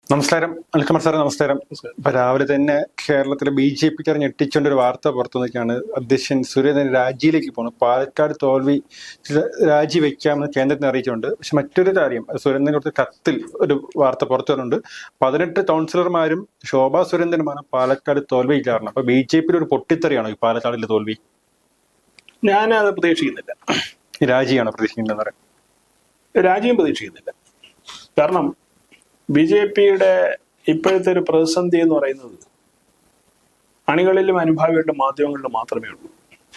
നമസ്കാരം അൽക്കുമാർ സാറേ നമസ്കാരം ഇപ്പൊ രാവിലെ തന്നെ കേരളത്തിലെ ബി ജെ പിക്കാർ ഞെട്ടിച്ചുകൊണ്ട് ഒരു വാർത്ത പുറത്തു നിൽക്കുകയാണ് അധ്യക്ഷൻ സുരേന്ദ്രൻ രാജിയിലേക്ക് പോകുന്നു പാലക്കാട് തോൽവി രാജിവെക്കാമെന്ന് കേന്ദ്രത്തിന് അറിയിച്ചിട്ടുണ്ട് പക്ഷെ മറ്റൊരു കാര്യം സുരേന്ദ്രൻ കൊടുത്ത കത്തിൽ ഒരു വാർത്ത പുറത്തു വരുന്നുണ്ട് പതിനെട്ട് കൗൺസിലർമാരും ശോഭാ സുരേന്ദ്രനുമാണ് പാലക്കാട് തോൽവി കാരണം അപ്പൊ ബി ജെ പിയുടെ ഒരു പൊട്ടിത്തെറിയാണോ ഈ പാലക്കാടിലെ തോൽവി ഞാൻ അത് പ്രതീക്ഷിക്കുന്നില്ല ഈ രാജിയാണോ പ്രതീക്ഷിക്കുന്നത് പറയാം രാജ്യം പ്രതീക്ഷിക്കുന്നില്ല കാരണം ബി ജെ പിയുടെ ഇപ്പോഴത്തെ ഒരു പ്രതിസന്ധി എന്ന് പറയുന്നത് അണികളിലും അനുഭാവികളിലും മാധ്യമങ്ങളിലും മാത്രമേ ഉള്ളൂ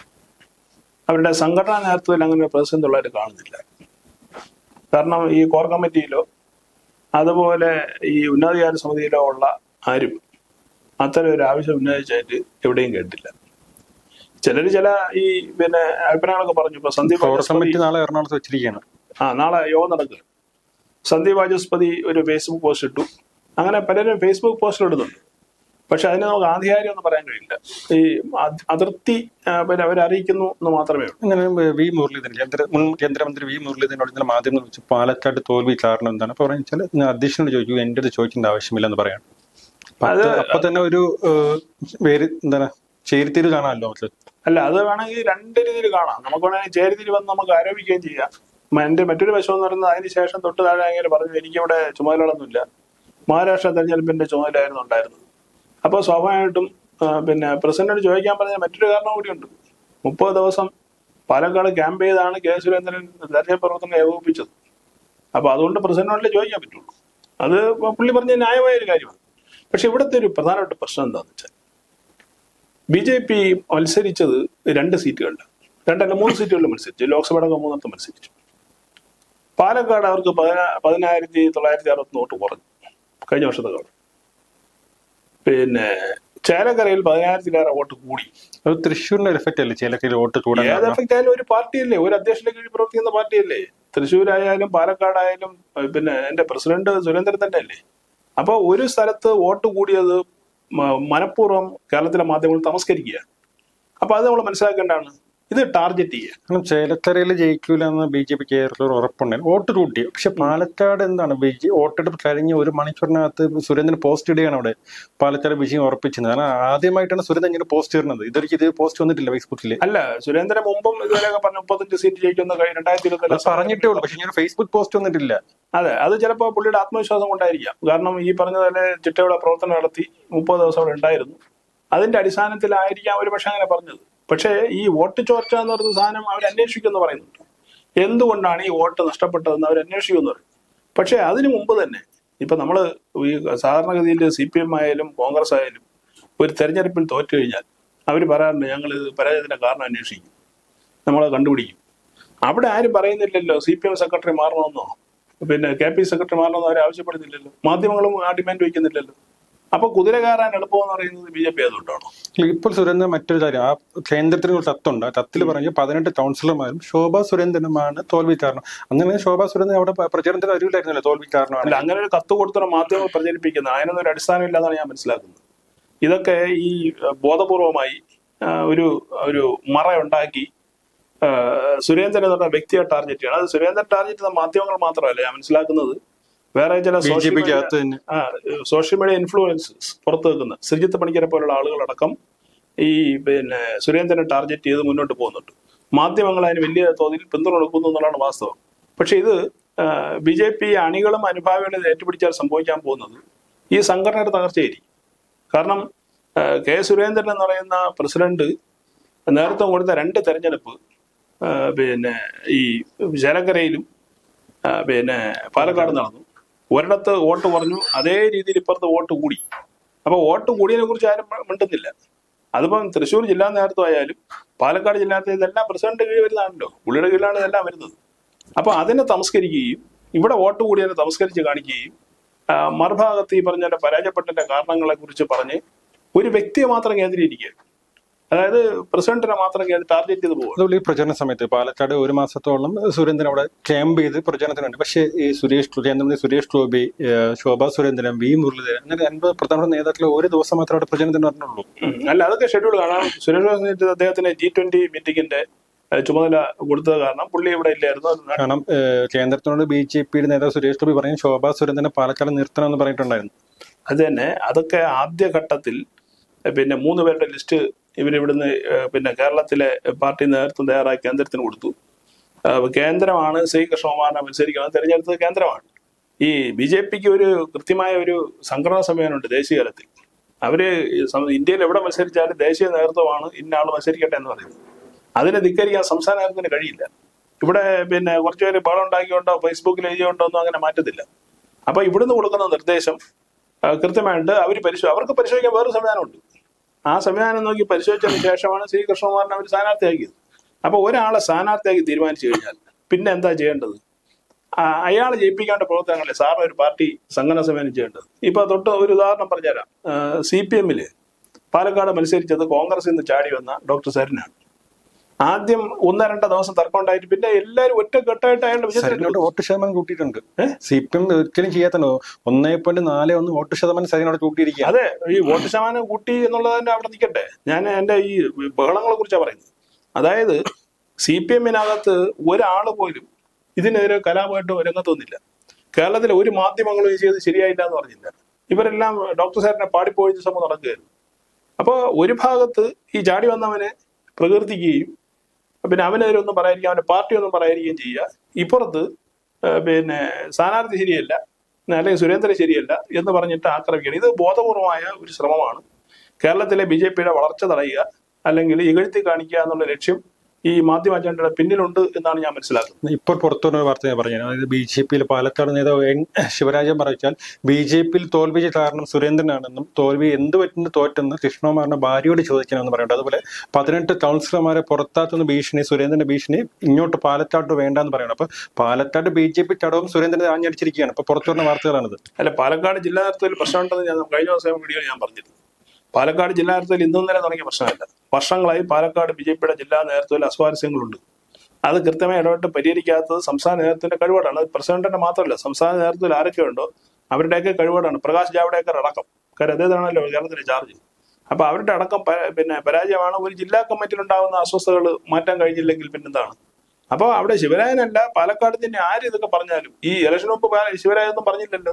അവരുടെ സംഘടനാ നേതൃത്വത്തിൽ അങ്ങനെ ഒരു പ്രതിസന്ധി ഉള്ളതായിട്ട് കാണുന്നില്ല കാരണം ഈ കോർ കമ്മിറ്റിയിലോ അതുപോലെ ഈ ഉന്നതാധികാര സമിതിയിലോ ഉള്ള ആരും അത്തരം ഒരു ആവശ്യം ഉന്നയിച്ചായിട്ട് എവിടെയും കേട്ടില്ല ചിലർ ചില ഈ പിന്നെ അഭിപ്രായങ്ങളൊക്കെ പറഞ്ഞു ഇപ്പൊ സന്ദീപ് കോർ വാചസ്പതി- കമ്മിറ്റി നാളെ എറണാകുളത്ത് വെച്ചിരിക്കുകയാണ് ആ നാളെ യോഗം നടക്കുക സന്ദീപ് വാചസ്പതി ഒരു ഫേസ്ബുക്ക് പോസ്റ്റ് ഇട്ടു അങ്ങനെ പലരും ഫേസ്ബുക്ക് പോസ്റ്റ് ഇടുന്നുണ്ട് പക്ഷെ അതിന് നമുക്ക് ആധികാരികം ഒന്നും പറയാൻ കഴിയില്ല ഈ അത് അതിർത്തി ആ, പിന്നെ അവരറിയിക്കുന്നു എന്ന് മാത്രമേ ഉള്ളൂ അങ്ങനെ വി മുരളീധരൻ കേന്ദ്ര മുൻ കേന്ദ്രമന്ത്രി വി മുരളീധരനോട് ഇന്നലെ മാധ്യമങ്ങൾ വെച്ച് പാലക്കാട് തോൽവി കാരണം എന്താണ് അപ്പൊ പറഞ്ഞാൽ ഞാൻ അധ്യക്ഷനോട് ചോദിച്ചു എന്റെ അടുത്ത് ചോദിക്കേണ്ട ആവശ്യമില്ലെന്ന് പറയാം അപ്പൊ അത് അപ്പൊ തന്നെ ഒരു ഏഹ്, പേര് എന്താണ് ചേരിത്തിരി കാണാമല്ലോ നമുക്ക് അല്ല അത് വേണമെങ്കിൽ രണ്ട് രീതിയിൽ കാണാം നമുക്ക് വേണമെങ്കിൽ ചേരിതിരി വന്ന് നമുക്ക് ആരോപിക്കുകയും ചെയ്യാം മ- എന്റെ മറ്റൊരു വശം എന്ന് പറയുന്നത് അതിന് ശേഷം തൊട്ട് താഴെ അങ്ങനെ പറഞ്ഞു എനിക്കിവിടെ ചുമതലകളൊന്നുമില്ല മഹാരാഷ്ട്ര തെരഞ്ഞെടുപ്പിന്റെ ചുമതലയായിരുന്നു ഉണ്ടായിരുന്നത് അപ്പോൾ സ്വാഭാവികമായിട്ടും ആ, പിന്നെ പ്രസിഡന്റിനോട് ചോദിക്കാൻ പറഞ്ഞ മറ്റൊരു കാരണം കൂടിയുണ്ട് മുപ്പത് ദിവസം പാലക്കാട് ക്യാമ്പ് ചെയ്താണ് കെ സുരേന്ദ്രൻ തെരഞ്ഞെടുപ്പ് പ്രവർത്തനം ഏകോപിപ്പിച്ചത് അപ്പൊ അതുകൊണ്ട് പ്രസിഡന്റിനോട് ചോദിക്കാൻ പറ്റുള്ളൂ അത് പുള്ളി പറഞ്ഞ ന്യായമായ ഒരു കാര്യമാണ് പക്ഷെ ഇവിടുത്തെ ഒരു പ്രധാനപ്പെട്ട പ്രശ്നം എന്താണെന്ന് വെച്ചാൽ ബി ജെ പി മത്സരിച്ചത് രണ്ട് സീറ്റുകളിൽ രണ്ടല്ല മൂന്ന് സീറ്റുകളിൽ മത്സരിച്ചു ലോക്സഭയുടെ മൂന്നിടത്ത് മത്സരിച്ചു പാലക്കാട് അവർക്ക് പതിനാ- പതിനായിരത്തി തൊള്ളായിരത്തി അറുപത്തി വോട്ട് കുറഞ്ഞു കഴിഞ്ഞ വർഷത്തെ കാലം പിന്നെ ചേലക്കരയിൽ പതിനായിരത്തിലേറെ വോട്ട് കൂടി അത് തൃശ്ശൂരിന്റെ ഒരു എഫക്റ്റ് അല്ലേ ചിലക്കിൽ വോട്ട് കൂടാൻ ഏത് കാരണം? എഫക്റ്റ് ആയാലും ഒരു പാർട്ടിയല്ലേ ഒരു അധ്യക്ഷന്റെ കീഴിൽ പ്രവർത്തിക്കുന്ന പാർട്ടിയല്ലേ തൃശ്ശൂരായാലും പാലക്കാടായാലും ഏഹ് പിന്നെ എന്റെ പ്രസിഡന്റ് സുരേന്ദ്രൻ തന്നെ അല്ലേ അപ്പൊ ഒരു സ്ഥലത്ത് വോട്ട് കൂടിയത് മ- മനഃപൂർവ്വം കേരളത്തിലെ മാധ്യമങ്ങൾ തമസ്കരിക്കുക അപ്പൊ അത് നമ്മൾ മനസ്സിലാക്കേണ്ടതാണ് ഇത് ടാർഗറ്റ് ചെയ്യുക കാരണം ചേലക്കരയിൽ ജയിക്കൂല എന്ന് ബി ജെ പിക്ക് ഒരു ഉറപ്പുണ്ടായിരുന്നു വോട്ട് കൂട്ടി പക്ഷെ പാലക്കാട് എന്താണ് ബി ജെ വോട്ടെടുപ്പ് കഴിഞ്ഞ ഒരു മണിക്കൂറിനകത്ത് സുരേന്ദ്രൻ പോസ്റ്റ് ഇടുകയാണ് അവിടെ പാലക്കാട് വിജയം ഉറപ്പിച്ചത് കാരണം ആദ്യമായിട്ടാണ് സുരേന്ദ്രൻ ഇങ്ങനെ പോസ്റ്റ് ഇടുന്നത് ഇതൊരിക്കലും ഇത് പോസ്റ്റ് വന്നിട്ടില്ല ഫേസ്ബുക്കിൽ അല്ല സുരേന്ദ്രൻ മുമ്പും ഇതുവരെയൊക്കെ പറഞ്ഞു മുപ്പത്തഞ്ച് സീറ്റ് ജയിക്കുന്ന കഴി- രണ്ടായിരത്തി അത് ഇരുപത്തി പറഞ്ഞിട്ടേ ഉള്ളൂ പക്ഷെ ഇങ്ങനെ ഫേസ്ബുക്ക് പോസ്റ്റ് വന്നിട്ടില്ല അതെ അത് ചിലപ്പോൾ പുള്ളിയുടെ ആത്മവിശ്വാസം കൊണ്ടായിരിക്കാം കാരണം ഈ പറഞ്ഞ പോലെ ചിട്ടയുടെ പ്രവർത്തനം നടത്തി മുപ്പത് ദിവസം അവിടെ ഉണ്ടായിരുന്നു അതിന്റെ അടിസ്ഥാനത്തിലായിരിക്കാം ഒരു പക്ഷെ അങ്ങനെ പറഞ്ഞത് പക്ഷേ ഈ വോട്ട് ചോർച്ച എന്ന് പറയുന്ന സാധനം അവർ അന്വേഷിക്കുമെന്ന് പറയുന്നുണ്ട് എന്തുകൊണ്ടാണ് ഈ വോട്ട് നഷ്ടപ്പെട്ടതെന്ന് അവർ അന്വേഷിക്കുമെന്ന് പറയും പക്ഷേ അതിനു മുമ്പ് തന്നെ ഇപ്പൊ നമ്മൾ ഈ സാധാരണഗതിയിൽ സി പി എം ആയാലും കോൺഗ്രസ് ആയാലും ഒരു തെരഞ്ഞെടുപ്പിൽ തോറ്റു കഴിഞ്ഞാൽ അവർ പറയാറുണ്ട് ഞങ്ങൾ ഇത് പരാജയത്തിന്റെ കാരണം അന്വേഷിക്കും നമ്മളെ കണ്ടുപിടിക്കും അവിടെ ആരും പറയുന്നില്ലല്ലോ സി പി എം സെക്രട്ടറി മാറണമെന്നോ പിന്നെ കെ പി സെക്രട്ടറി മാറണമെന്നോ അവർ ആവശ്യപ്പെടുന്നില്ലല്ലോ മാധ്യമങ്ങളും ആ ഡിമാൻഡ് വയ്ക്കുന്നില്ലല്ലോ അപ്പൊ കുതിര കയറാൻ എളുപ്പമെന്ന് പറയുന്നത് ബി ജെ പി അതുകൊണ്ടാണോ ഇപ്പോൾ സുരേന്ദ്രൻ മറ്റൊരു കാര്യം ആ കേന്ദ്രത്തിന് ഒരു തത്തുണ്ട് ആ തത്തിൽ പറഞ്ഞ പതിനെട്ട് കൗൺസിലർമാരും ശോഭാ സുരേന്ദ്രനുമാണ് തോൽവി കാരണം അങ്ങനെ ശോഭാ സുരേന്ദ്രൻ അവിടെ പ- പ്രചരണത്തിന് അറിയില്ലായിരുന്നല്ലോ തോൽവി കാരണമാണ് അല്ല അങ്ങനെ ഒരു കത്ത് കൊടുത്തുള്ള മാധ്യമങ്ങൾ പ്രചരിപ്പിക്കുന്നത് അതിനൊന്നും ഒരു അടിസ്ഥാനമില്ലെന്നാണ് ഞാൻ മനസ്സിലാക്കുന്നത് ഇതൊക്കെ ഈ അഹ്, ബോധപൂർവമായി ആഹ്, ഒരു ഒരു മറ ഉണ്ടാക്കി ആഹ്, സുരേന്ദ്രൻ എന്ന് പറഞ്ഞ വ്യക്തിയെ ടാർഗറ്റ് ചെയ്യണം അത് സുരേന്ദ്രൻ ടാർഗറ്റ് ചെയ്ത മാധ്യമങ്ങൾ മാത്രമല്ല ഞാൻ മനസ്സിലാക്കുന്നത് വേറെ ചില ബി ജെ സോഷ്യൽ പിക്ക് മീഡിയ അകത്ത് തന്നെ ആ സോഷ്യൽ മീഡിയ ഇൻഫ്ലുവൻസസ് പുറത്തു വെക്കുന്ന ശ്രീജിത്ത് പണിക്കരെ പോലുള്ള ആളുകളടക്കം ഈ പിന്നെ സുരേന്ദ്രനെ ടാർഗറ്റ് ചെയ്ത് മുന്നോട്ട് പോകുന്നുണ്ട് മാധ്യമങ്ങൾ അതിന് വലിയ തോതിൽ പിന്തുണ കൊടുക്കുന്നു എന്നുള്ളതാണ് വാസ്തവം പക്ഷെ ഇത് ബി ജെ പി അണികളും അനുഭാവികളും ഇത് ഏറ്റുപിടിച്ചാൽ സംഭവിക്കാൻ പോകുന്നത് ഈ സംഘടനയുടെ തകർച്ചയായിരിക്കും കാരണം ആ, കെ സുരേന്ദ്രൻ എന്ന് പറയുന്ന പ്രസിഡന്റ് നേതൃത്വം കൊടുത്ത രണ്ട് തെരഞ്ഞെടുപ്പ് ആ, പിന്നെ ഈ ചേലക്കരയിലും ആ, പിന്നെ പാലക്കാട് നടന്നു ഒരിടത്ത് വോട്ട് കുറഞ്ഞു അതേ രീതിയിൽ ഇപ്പുറത്ത് വോട്ട് കൂടി അപ്പൊ വോട്ട് കൂടിയതിനെ കുറിച്ച് ആരും മ- മിണ്ടുന്നില്ല അതിപ്പം തൃശ്ശൂർ ജില്ലാ നേതൃത്വം ആയാലും പാലക്കാട് ജില്ലാ നേതൃത്വം ഇതെല്ലാം പ്രസിഡന്റ് കീഴിൽ വരുന്നതാണല്ലോ പുള്ളിയുടെ കീഴിലാണ് ഇതെല്ലാം വരുന്നത് അപ്പൊ അതിനെ തമസ്കരിക്കുകയും ഇവിടെ വോട്ട് കൂടിയതിനെ തമസ്കരിച്ച് കാണിക്കുകയും ആ, മറുഭാഗത്ത് ഈ പറഞ്ഞ പരാജയപ്പെട്ടതിന്റെ കാരണങ്ങളെ കുറിച്ച് പറഞ്ഞ് ഒരു വ്യക്തിയെ മാത്രം കേന്ദ്രീകരിക്കുക അതായത് പ്രസിഡന്റിനെ മാത്രം ടാർഗറ്റ് ചെയ്ത് പോകുക അതുപോലെ ഈ പ്രചരണ സമയത്ത് പാലക്കാട് ഒരു മാസത്തോളം സുരേന്ദ്രൻ അവിടെ ക്യാമ്പ് ചെയ്ത് പ്രചരണത്തിനുണ്ട് പക്ഷേ ഈ സുരേഷ് കേന്ദ്രമന്ത്രി സുരേഷ് ഗോപി ഏഹ് ശോഭാ സുരേന്ദ്രൻ വി മുരളീധരൻ അങ്ങനെ അൻപത് പ്രധാനപ്പെട്ട നേതാക്കൾ ഒരു ദിവസം മാത്രമേ അവിടെ പ്രചരണത്തിന് പറഞ്ഞുള്ളൂ ഉം. അല്ല അതൊക്കെ ഷെഡ്യൂൾ കാണാം സുരേഷ് ഗോപി അദ്ദേഹത്തിന്റെ ജി ട്വന്റി മീറ്റിംഗിന്റെ ഏഹ്, ചുമതല കൊടുത്തത് കാരണം പുള്ളി ഇവിടെ ഇല്ലായിരുന്നു അത് നാട്ടിൽ കാരണം ഏഹ്, കേന്ദ്രത്തിനോട് ബി ജെ പിയുടെ നേതാവ് സുരേഷ് ഗോപി പറയും ശോഭാ സുരേന്ദ്രനെ പാലക്കാട് നിർത്തണമെന്ന് പറഞ്ഞിട്ടുണ്ടായിരുന്നു അത് തന്നെ അതൊക്കെ ആദ്യ ഘട്ടത്തിൽ ഏഹ്, പിന്നെ മൂന്ന് പേരുടെ ലിസ്റ്റ് ഇവരിവിടുന്ന് ഏഹ്, പിന്നെ കേരളത്തിലെ പാർട്ടി നേതൃത്വം തയ്യാറാക്കി കേന്ദ്രത്തിന് കൊടുത്തു ഏഹ്, കേന്ദ്രമാണ് ശ്രീ കൃഷ്ണകുമാറിനെ മത്സരിക്കുന്നത് തെരഞ്ഞെടുത്തത് കേന്ദ്രമാണ് ഈ ബി ജെ പിക്ക് ഒരു കൃത്യമായ ഒരു സംഘടനാ സംവിധാനമുണ്ട് ദേശീയ തലത്തിൽ അവര് ഈ സം- ഇന്ത്യയിൽ എവിടെ മത്സരിച്ചാലും ദേശീയ നേതൃത്വമാണ് ഇന്ന ആൾ മത്സരിക്കട്ടെ എന്ന് പറയുന്നത് അതിനെ ധിക്കരിക്കാൻ സംസ്ഥാന നേതൃത്വത്തിന് കഴിയില്ല ഇവിടെ പിന്നെ കുറച്ച് പേര് ബഹളം ഉണ്ടാക്കിയോണ്ടോ ഫേസ്ബുക്കിൽ എഴുതിയോണ്ടോ ഒന്നും അങ്ങനെ മാറ്റത്തില്ല അപ്പൊ ഇവിടുന്ന് കൊടുക്കുന്ന നിർദ്ദേശം ആ, കൃത്യമായിട്ട് അവർ പരിശോ അവർക്ക് പരിശോധിക്കാൻ വേറൊരു സംവിധാനമുണ്ട് ആ സംവിധാനം നോക്കി പരിശോധിച്ചതിന് ശേഷമാണ് ശ്രീ കൃഷ്ണകുമാറിനെ അവർ സ്ഥാനാർത്ഥിയാക്കിയത് അപ്പൊ ഒരാളെ സ്ഥാനാർത്ഥിയാക്കി തീരുമാനിച്ചു കഴിഞ്ഞാൽ പിന്നെ എന്താ ചെയ്യേണ്ടത് അയാൾ ജയിപ്പിക്കേണ്ട പ്രവർത്തനങ്ങളെ സാറിന് ഒരു പാർട്ടി സംഘടന സമയം ചെയ്യേണ്ടത് ഇപ്പൊ തൊട്ട് ഒരു ഉദാഹരണം പറഞ്ഞുതരാം സി പി എമ്മില് പാലക്കാട് മത്സരിച്ചത് കോൺഗ്രസിൽ നിന്ന് ചാടി വന്ന ഡോക്ടർ സരിനാണ് ആദ്യം ഒന്നോ രണ്ടോ ദിവസം തർക്കം ഉണ്ടായിട്ട് പിന്നെ എല്ലാവരും ഒറ്റക്കെട്ടായിട്ട് അയാളുടെ വിജയത്തിന് സരിനോട് വോട്ട് ശതമാനം കൂട്ടിയിട്ടുണ്ട് സി പി എം ഒരിക്കലും ചെയ്യാത്തല്ലോ ഒന്നേ പോയിന്റ് നാല് ഒന്ന് വോട്ട് ശതമാനം സരിനോട് കൂട്ടിയിരിക്കുക അതെ ഈ വോട്ട് ശതമാനം കൂട്ടി എന്നുള്ളത് തന്നെ അവിടെ നിൽക്കട്ടെ ഞാൻ എന്റെ ഈ ബഹളങ്ങളെ കുറിച്ചാണ് പറയുന്നത് അതായത് സി പി എമ്മിനകത്ത് ഒരാള് പോലും ഇതിനെതിരെ കലാപമായിട്ട് രംഗത്ത് വന്നില്ല കേരളത്തിലെ ഒരു മാധ്യമങ്ങളും ഇത് ചെയ്ത് ശരിയായില്ല എന്ന് പറഞ്ഞില്ല ഇവരെല്ലാം ഡോക്ടർ സാറിനെ പാടിപ്പോഴിച്ച ശ്രമം നടക്കുകയായിരുന്നു അപ്പോൾ ഒരു ഭാഗത്ത് ഈ ചാടി വന്നവനെ പ്രകീർത്തിക്കുകയും പിന്നെ അവനെതിരെ ഒന്നും പറയാതിരിക്കും അവന്റെ പാർട്ടി ഒന്നും പറയാതിരിക്കുകയും ചെയ്യുക ഇപ്പുറത്ത് ഏഹ് പിന്നെ സ്ഥാനാർത്ഥി ശരിയല്ല അല്ലെങ്കിൽ സുരേന്ദ്രൻ ശരിയല്ല എന്ന് പറഞ്ഞിട്ട് ആക്രമിക്കണം ഇത് ബോധപൂർവമായ ഒരു ശ്രമമാണ് കേരളത്തിലെ ബി ജെ പിയുടെ വളർച്ച തടയുക അല്ലെങ്കിൽ ഇകഴ്ത്തി കാണിക്കുക എന്നുള്ള ലക്ഷ്യം ഈ മാധ്യമ അജണ്ടയുടെ പിന്നിലുണ്ട് എന്നാണ് ഞാൻ മനസ്സിലാക്കുന്നത് ഇപ്പോൾ പുറത്തു വന്ന വാർത്ത ഞാൻ പറഞ്ഞു അതായത് ബി ജെ പിയിൽ പാലക്കാട് നേതാവ് എൻ ശിവരാജൻ പറഞ്ഞാൽ ബി ജെ പിയിൽ തോൽവി കാരണം സുരേന്ദ്രനാണെന്നും തോൽവി എന്ത് പറ്റുന്ന തോറ്റെന്ന് കൃഷ്ണകുമാറിന്റെ ഭാര്യയോട് ചോദിക്കണമെന്ന് പറയുന്നുണ്ട് അതുപോലെ പതിനെട്ട് കൗൺസിലർമാരെ പുറത്താക്കുന്ന ഭീഷണി സുരേന്ദ്രന്റെ ഭീഷണി ഇങ്ങോട്ട് പാലക്കാട്ട് വേണ്ടെന്ന് പറയുന്നത് അപ്പൊ പാലക്കാട് ബി ജെ പി ചടവും സുരേന്ദ്രനെ ആഞ്ഞടിച്ചിരിക്കുകയാണ് ഇപ്പൊ പുറത്തു വന്ന വാർത്തകളാണിത് അല്ല പാലക്കാട് ജില്ലാ നേതൃത്വത്തിൽ പ്രശ്നമുണ്ടെന്ന് ഞാൻ കഴിഞ്ഞ ദിവസം വീഡിയോ ഞാൻ പറഞ്ഞിരുന്നു പാലക്കാട് ജില്ലാ നേതൃത്വത്തിൽ ഇന്നും ഇന്നലെ തുടങ്ങിയ പ്രശ്നമല്ല വർഷങ്ങളായി പാലക്കാട് ബി ജെ പിയുടെ ജില്ലാ നേതൃത്വത്തിൽ അസ്വാരസ്യങ്ങളുണ്ട് അത് കൃത്യമായി ഇടപെട്ട് പരിഹരിക്കാത്തത് സംസ്ഥാന നേതൃത്വത്തിന്റെ കഴിവാണ് അത് പ്രസിഡന്റിന്റെ മാത്രമല്ല സംസ്ഥാന നേതൃത്വത്തിൽ ആരൊക്കെ ഉണ്ടോ അവരുടെയൊക്കെ കഴിവാണ് പ്രകാശ് ജാവ്ദേക്കർ അടക്കം കാര്യം അദ്ദേഹത്താണല്ലോ കേരളത്തിന്റെ ചാർജ് അപ്പൊ അവരുടെ അടക്കം പ- പിന്നെ പരാജയമാണ് ഒരു ജില്ലാ കമ്മിറ്റിയിൽ ഉണ്ടാകുന്ന അസ്വസ്ഥതകൾ മാറ്റാൻ കഴിഞ്ഞില്ലെങ്കിൽ പിന്നെന്താണ് അപ്പൊ അവിടെ ശിവരായനല്ല പാലക്കാട് തന്നെ ആര് ഇതൊക്കെ പറഞ്ഞാലും ഈ ഇലക്ഷന് മുമ്പ് പാല- ശിവരാജൊന്നും പറഞ്ഞില്ലല്ലോ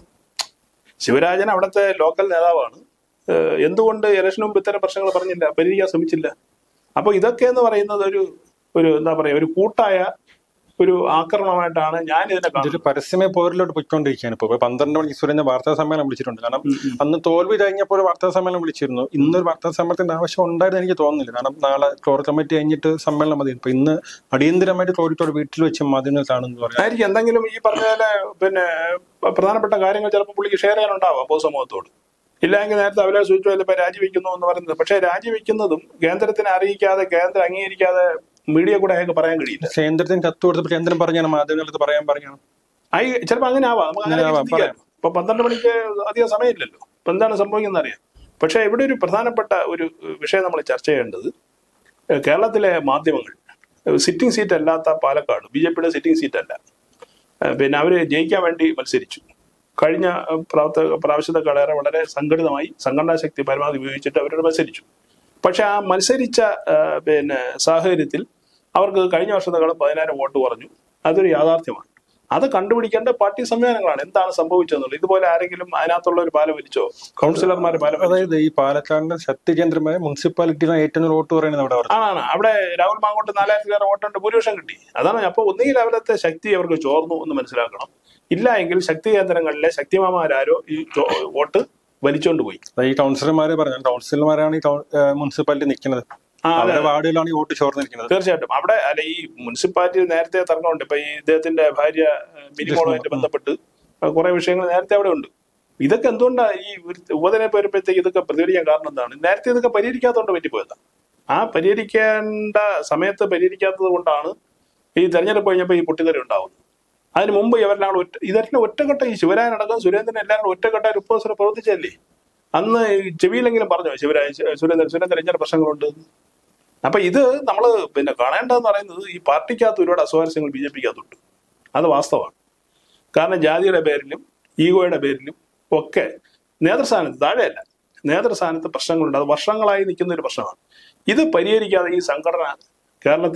ശിവരാജൻ അവിടുത്തെ ലോക്കൽ നേതാവാണ് ഏഹ് എന്തുകൊണ്ട് ഇലക്ഷന് മുമ്പ് ഇത്തരം പ്രശ്നങ്ങൾ പറഞ്ഞില്ല പരിഹരിക്കാൻ ശ്രമിച്ചില്ല അപ്പൊ ഇതൊക്കെ എന്ന് പറയുന്നത് ഒരു ഒരു എന്താ പറയാ ഒരു കൂട്ടായ ഒരു ആക്രമണമായിട്ടാണ് ഞാൻ ഇതിനെ കാണുന്നത് ഇതൊരു പരസ്യമേ പോരിലോട്ട് പോയിക്കൊണ്ടിരിക്കുകയാണ് ഇപ്പൊ ഇപ്പൊ പന്ത്രണ്ട് മണിക്ക് സുരേന്ദ്രൻ വാർത്താ സമ്മേളനം വിളിച്ചിട്ടുണ്ട് കാരണം അന്ന് തോൽവി കഴിഞ്ഞപ്പോൾ വാർത്താ സമ്മേളനം വിളിച്ചിരുന്നു ഇന്നൊരു വാർത്താ സമ്മേളനത്തിന്റെ ആവശ്യം ഉണ്ടായിരുന്നു എനിക്ക് തോന്നുന്നില്ല കാരണം നാളെ കോർ കമ്മിറ്റി കഴിഞ്ഞിട്ട് സമ്മേളനം മതി ഇപ്പൊ ഇന്ന് അടിയന്തരമായിട്ട് തോൽവിത്തോട് വീട്ടിൽ വെച്ച് മാധ്യമങ്ങൾ കാണുന്നു പറയാം ആയിരിക്കും എന്തെങ്കിലും ഈ പറഞ്ഞ പോലെ പിന്നെ പ്രധാനപ്പെട്ട കാര്യങ്ങൾ ചിലപ്പോൾ പുള്ളിക്ക് ഷെയർ ചെയ്യാനുണ്ടാവാം പൊതുസമൂഹത്തോട് ഇല്ലെങ്കിൽ നേരത്തെ അവരെ സൂചിച്ചു ഇപ്പൊ രാജിവെക്കുന്നു എന്ന് പറയുന്നത് പക്ഷേ രാജിവെക്കുന്നതും കേന്ദ്രത്തിനെ അറിയിക്കാതെ കേന്ദ്രം അംഗീകരിക്കാതെ മീഡിയ കൂടെ അയാൾക്ക് പറയാൻ കഴിയില്ല കേന്ദ്രത്തിന് കത്ത് കൊടുത്തപ്പോൾ കേന്ദ്രം പറഞ്ഞാണ് മാധ്യമങ്ങൾക്ക് പറയാൻ പറഞ്ഞാണ് ആയി ചിലപ്പോൾ അങ്ങനെ ആവാം നമുക്ക് അങ്ങനെ അങ്ങനെ ആവാം, ചിന്തിക്കാം ഇപ്പൊ പന്ത്രണ്ട് മണിക്ക് അധികം സമയമില്ലല്ലോ ഇപ്പൊ എന്താണ് സംഭവിക്കുന്നത് അറിയാം പക്ഷേ ഇവിടെ ഒരു പ്രധാനപ്പെട്ട ഒരു വിഷയം നമ്മൾ ചർച്ച ചെയ്യേണ്ടത് ഏഹ് കേരളത്തിലെ മാധ്യമങ്ങൾ സിറ്റിംഗ് സീറ്റ് അല്ലാത്ത പാലക്കാട് ബി ജെ പിയുടെ സിറ്റിംഗ് സീറ്റ് അല്ല ഏഹ് പിന്നെ അവര് ജയിക്കാൻ വേണ്ടി മത്സരിച്ചു കഴിഞ്ഞ ഏഹ് പ്രാവത്ത പ്രാവശ്യത്തെക്കാളേറെ വളരെ സംഘടിതമായി സംഘടനാ ശക്തി പരമാവധി ഉപയോഗിച്ചിട്ട് അവരോട് മത്സരിച്ചു പക്ഷെ ആ മത്സരിച്ച ഏഹ് പിന്നെ സാഹചര്യത്തിൽ അവർക്ക് കഴിഞ്ഞ വർഷത്തെക്കാളും പതിനായിരം വോട്ട് കുറഞ്ഞു അതൊരു യാഥാർത്ഥ്യമാണ് അത് കണ്ടുപിടിക്കേണ്ട പാർട്ടി സംവിധാനങ്ങളാണ് എന്താണ് സംഭവിച്ചതെന്നുള്ളത് ഇതുപോലെ ആരെങ്കിലും അതിനകത്തുള്ള ഒരു പാല വലിച്ചോ കൗൺസിലർമാർ പാല വലിച്ചോ അതായത് ഈ പാലക്കാടിന്റെ ശക്തി കേന്ദ്രമായ മുനിസിപ്പാലിറ്റിയിലാണ് ഏറ്റവും കൂടുതൽ വോട്ട് പറയുന്നത് അവിടെ പറഞ്ഞു ആണാണ് അവിടെ രാഹുൽ മാങ്കോട്ട് നാലായിരത്തിലേറെ വോട്ടുണ്ട് ഭൂരിപക്ഷം കിട്ടി അതാണ് അപ്പൊ ഒന്നുകിൽ അവരത്തെ ശക്തി അവർക്ക് ചോർന്നു എന്ന് മനസ്സിലാക്കണം ഇല്ല എങ്കിൽ ശക്തി കേന്ദ്രങ്ങളിലെ ശക്തിമാമാരാരോ ഈ ചോ- വോട്ട് വലിച്ചോണ്ട് പോയി ഈ കൗൺസിലർമാരെ പറഞ്ഞു കൗൺസിലർമാരാണ് ഈ ടൗൺ- ഏഹ് മുനിസിപ്പാലിറ്റി നിൽക്കുന്നത് ആ, അതെ, അവരുടെ വാർഡുകളാണ് ഈ വോട്ട് ചോർന്നിരിക്കുന്നത് തീർച്ചയായിട്ടും അവിടെ അല്ല ഈ മുനിസിപ്പാലിറ്റി നേരത്തെ തർക്കമുണ്ട് ഇപ്പൊ ഈ ഇദ്ദേഹത്തിന്റെ ഭാര്യ ഏഹ്, മിനിമോളുമായിട്ട് ബന്ധപ്പെട്ട് കുറെ വിഷയങ്ങൾ നേരത്തെ അവിടെ ഉണ്ട് ഇതൊക്കെ എന്തുകൊണ്ടാണ് ഈ ഒരു ഉപതെരഞ്ഞെടുപ്പ് വരുമ്പോഴത്തേക്ക് ഇതൊക്കെ പ്രതികരിക്കാൻ കാരണം എന്താണ് നേരത്തെ ഇതൊക്കെ പരിഹരിക്കാത്തതുകൊണ്ട് പറ്റിപ്പോയതാണ് ആ പരിഹരിക്കേണ്ട സമയത്ത് പരിഹരിക്കാത്തത് കൊണ്ടാണ് ഈ തെരഞ്ഞെടുപ്പ് കഴിഞ്ഞപ്പോൾ ഈ പൊട്ടിത്തെറി ഉണ്ടാവുന്നത് അതിന് മുമ്പ് ഇവരെല്ലാം കൂടെ ഒറ്റ ഇതെല്ലാം ഒറ്റക്കെട്ട ഈ ശിവരായനടക്കം സുരേന്ദ്രൻ എല്ലാം കൂടെ ഒറ്റക്കെട്ട ഒരു ഉപ്പസര പ്രവർത്തിച്ചല്ലേ അന്ന് ഈ ചെവിയിലെങ്കിലും പറഞ്ഞോ ശിവരായ സുരേന്ദ്രൻ സുരേന്ദ്രൻ ഇങ്ങനെ പ്രശ്നങ്ങളുണ്ട് എന്ന്. അപ്പൊ ഇത് നമ്മൾ പിന്നെ കാണേണ്ടതെന്ന് പറയുന്നത് ഈ പാർട്ടിക്കകത്ത് ഒരുപാട് അസ്വാരസ്യങ്ങൾ ബി ജെ പിക്കകത്തുണ്ട് അത് വാസ്തവമാണ് കാരണം ജാതിയുടെ പേരിലും ഈഗോയുടെ പേരിലും ഒക്കെ നേതൃസ്ഥാനത്ത് താഴെയല്ല നേതൃസ്ഥാനത്ത് പ്രശ്നങ്ങളുണ്ട് അത് വർഷങ്ങളായി നിൽക്കുന്ന ഒരു പ്രശ്നമാണ് ഇത് പരിഹരിക്കാതെ ഈ സംഘടന കേരളത്തിൽ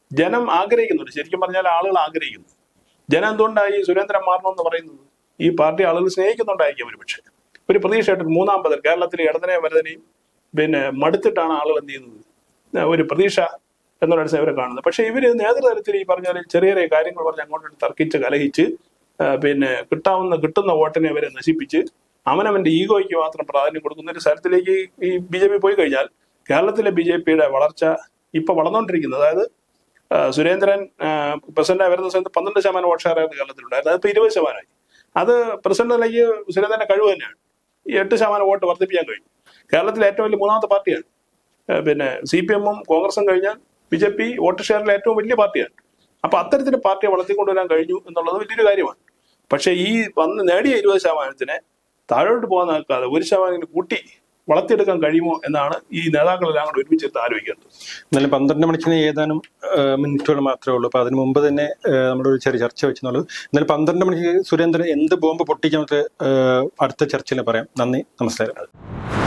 ജനം ആഗ്രഹിക്കുന്നുണ്ട് ശരിക്കും പറഞ്ഞാൽ ആളുകൾ ആഗ്രഹിക്കുന്നു ജനം എന്തുകൊണ്ടാണ് ഈ സുരേന്ദ്രൻ മാറണമെന്ന് പറയുന്നത് ഈ പാർട്ടി ആളുകൾ സ്നേഹിക്കുന്നുണ്ടായിരിക്കും ഒരു പക്ഷേ ഒരു പ്രതീക്ഷയായിട്ട് മൂന്നാം പതിൽ കേരളത്തിലെ ഇടതിനെയും വലതിനെയും പിന്നെ മടുത്തിട്ടാണ് ആളുകൾ എന്ത് ചെയ്യുന്നത് ഒരു പ്രതീക്ഷ എന്നുള്ള അവരെ കാണുന്നത് പക്ഷേ ഇവര് നേതൃതലത്തിൽ ഈ പറഞ്ഞ പോലെ ചെറിയ ചെറിയ കാര്യങ്ങൾ പറഞ്ഞ് അങ്ങോട്ട് തർക്കിച്ച് കലഹിച്ച് ആ, പിന്നെ കിട്ടാവുന്ന കിട്ടുന്ന വോട്ടിനെ അവരെ നശിപ്പിച്ച് അവനവന്റെ ഈഗോയ്ക്ക് മാത്രം പ്രാധാന്യം കൊടുക്കുന്ന ഒരു സ്ഥലത്തിലേക്ക് ഈ ബി ജെ പി പോയി കഴിഞ്ഞാൽ കേരളത്തിലെ ബി ജെ പിയുടെ വളർച്ച ഇപ്പൊ വളർന്നുകൊണ്ടിരിക്കുന്നത് അതായത് ആ, സുരേന്ദ്രൻ പ്രസിഡന്റ് വരുന്ന സമയത്ത് പന്ത്രണ്ട് ശതമാനം വോട്ട് ഷെയർ ആയിരുന്നു കേരളത്തിലുണ്ടായിരുന്നു അതിപ്പോ ഇരുപത് ശതമാനമായി അത് പ്രസിഡന്റിലേക്ക് സുരേന്ദ്രന്റെ കഴിവ് തന്നെയാണ് ഈ എട്ട് ശതമാനം വോട്ട് വർദ്ധിപ്പിക്കാൻ കഴിഞ്ഞു കേരളത്തിലെ ഏറ്റവും വലിയ മൂന്നാമത്തെ പാർട്ടിയാണ് ആ, പിന്നെ സി പി എമ്മും കോൺഗ്രസും കഴിഞ്ഞാൽ ബി ജെ പി വോട്ട് ഷെയറിൽ ഏറ്റവും വലിയ പാർട്ടിയാണ് അപ്പൊ അത്തരത്തിൽ പാർട്ടിയെ വളർത്തിക്കൊണ്ടുവരാൻ കഴിഞ്ഞു എന്നുള്ളത് വലിയൊരു കാര്യമാണ് പക്ഷേ ഈ വന്ന് നേടിയ ഇരുപത് ശതമാനത്തിനെ താഴോട്ട് പോകാൻ നിൽക്കാതെ ഒരു ശതമാനം കൂട്ടി വളർത്തിയെടുക്കാൻ കഴിയുമോ എന്നാണ് ഈ നേതാക്കളെല്ലാം കൂടെ ഒരുമിച്ചെടുത്ത് ആലോചിക്കേണ്ടത് എന്നാലും പന്ത്രണ്ട് മണിക്കിന് ഏതാനും ആ, മിനിറ്റുകൾ മാത്രമേ ഉള്ളൂ അപ്പൊ അതിന് മുമ്പ് തന്നെ ആ, നമ്മളൊരു ചെറിയ ചർച്ച വെച്ചെന്നുള്ളൂ എന്നാലും പന്ത്രണ്ട് മണിക്ക് സുരേന്ദ്രൻ എന്ത് ബോംബ് പൊട്ടിക്കാമത്തെ അടുത്ത ചർച്ചയിൽ പറയാം നന്ദി നമസ്കാരം